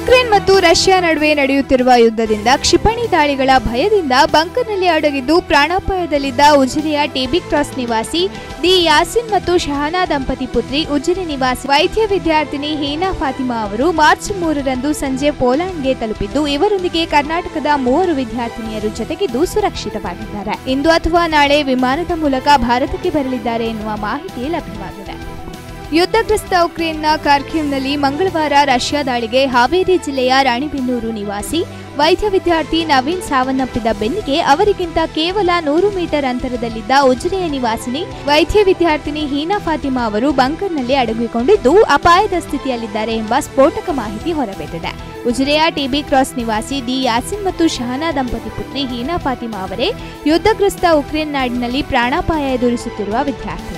Ukraine ಮತ್ತು Russia ನಡುವೆ ನಡೆಯುತ್ತಿರುವ ಯುದ್ಧದಿಂದ ಕ್ಷಿಪಣಿ ದಾಳಿಗಳ ಭಯದಿಂದ ಬಂಕರ್ನಲ್ಲಿ ಅಡಗಿದ್ದು ಪ್ರಾಣಾಪಾಯದಲ್ಲಿದ್ದ ಉಜಿರೆಯ ಟಿಬಿ ಕ್ರಾಸ್ ನಿವಾಸಿ ದಿ ಯಾಸಿನ್ ಮತ್ತು ಶಹನಾ ದಂಪತಿ ಪುತ್ರಿ ಉಜಿರೆ ನಿವಾಸಿ ವೈದ್ಯ ವಿದ್ಯಾರ್ಥಿನಿ ಹೀನಾ ಫಾತಿಮಾ ಅವರು ಮಾರ್ಚ್ ಮೂರರಂದು ಸಂಜೆ ಪೋಲೆಂಡ್ಗೆ ತಲುಪಿದ್ದು ಇವರೊಂದಿಗೆ ಕರ್ನಾಟಕದ ಮೂವರು ವಿದ್ಯಾರ್ಥಿನಿಯರು ಜೊತೆಗಿದ್ದು ಸುರಕ್ಷಿತವಾಗಿದ್ದಾರೆ ಇಂದು ಅಥವಾ ನಾಳೆ ವಿಮಾನದ ಮೂಲಕ ಭಾರತಕ್ಕೆ ಬರಲಿದ್ದಾರೆ ಎನ್ನುವ ಮಾಹಿತಿ ಲಭ್ಯವಾಗಿದೆ ಯುದ್ಧಗ್ರಸ್ತ ಉಕ್ರೇನ್ನ ಕಾರ್ಖಿವ್ನಲ್ಲಿ ಮಂಗಳವಾರ ರಷ್ಯಾ ದಾಳಿಗೆ ಹಾವೇರಿ ಜಿಲ್ಲೆಯ ರಾಣಿಬೆನ್ನೂರು ನಿವಾಸಿ ವೈದ್ಯ ವಿದ್ಯಾರ್ಥಿ ನವೀನ್ ಸಾವನ್ನಪ್ಪಿದ ಬೆನ್ನಿಗೆ ಅವರಿಗಿಂತ ಕೇವಲ ನೂರು ಮೀಟರ್ ಅಂತರದಲ್ಲಿದ್ದ ಉಜಿರೆಯ ನಿವಾಸಿನಿ ವೈದ್ಯ ವಿದ್ಯಾರ್ಥಿನಿ ಹೀನಾ ಫಾತಿಮಾ ಅವರು ಬಂಕರ್ನಲ್ಲಿ ಅಡಗಿಕೊಂಡಿದ್ದು ಅಪಾಯದ ಸ್ಥಿತಿಯಲ್ಲಿದ್ದಾರೆ ಎಂಬ ಸ್ಫೋಟಕ ಮಾಹಿತಿ ಹೊರಬಿದ್ದಿದೆ ಉಜಿರೆಯ ಟಿಬಿ ಕ್ರಾಸ್ ನಿವಾಸಿ ದಿ ಯಾಸಿನ್ ಮತ್ತು ಶಹನಾ ದಂಪತಿ ಪುತ್ರಿ ಹೀನಾ ಫಾತಿಮಾ ಅವರೇ ಯುದ್ಧಗ್ರಸ್ತ ಉಕ್ರೇನ್ ನಾಡಿನಲ್ಲಿ ಪ್ರಾಣಾಪಾಯ ಎದುರಿಸುತ್ತಿರುವ ವಿದ್ಯಾರ್ಥಿ